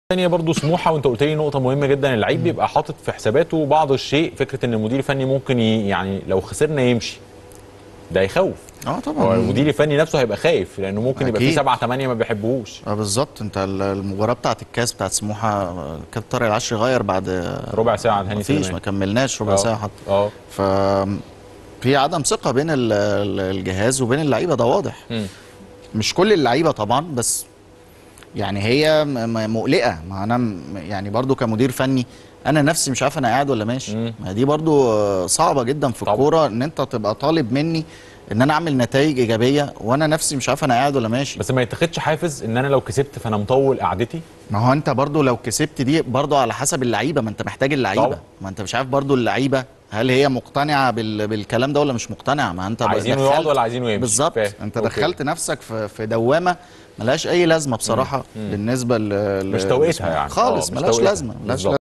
ثانيه برضو سموحه وانت قلت لي نقطه مهمه جدا اللعيب بيبقى حاطط في حساباته بعض الشيء فكره ان المدير الفني ممكن ي... يعني لو خسرنا يمشي ده يخوف اه هو طبعا المدير الفني نفسه هيبقى خايف لانه ممكن يبقى في أكيد. سبعه ثمانيه ما بيحبوهوش اه بالظبط انت ال- المباراه بتاعت الكاس بتاعت سموحه آه، كابتن طارق العشري غير بعد ربع ساعه عن هاني مفيش ما سليمان كملناش ربع اه. ساعه حتى اه ف في عدم ثقه بين ال- ال- الجهاز وبين اللعيبه ده واضح مم. مش كل اللعيبه طبعا بس يعني هي م- م- مقلقه ما انا م- يعني برضو كمدير فني انا نفسي مش عارف انا قاعد ولا ماشي مم. ما دي برضو آه، صعبه جدا في طبعا. الكوره ان انت تبقى طالب مني ان انا اعمل نتائج ايجابيه وانا نفسي مش عارف انا قاعد ولا ماشي بس ما يتاخدش حافز ان انا لو كسبت فانا مطول قعدتي ما هو انت برضو لو كسبت دي برضو على حسب اللعيبه ما انت محتاج اللعيبه طبعا. ما انت مش عارف برضو اللعيبه هل هي مقتنعه بال... بالكلام ده ولا مش مقتنعه ما انت عايزينه دخلت- يقعد ولا عايزينه يمشي بالظبط فاهم. انت أوكي. دخلت نفسك في في دوامه ملهاش اي لازمه بصراحه بالنسبه ل... مش ل- توقيتها يعني. خالص اه، مش ملهاش توقيتها. لازمه ملهاش بالظبط.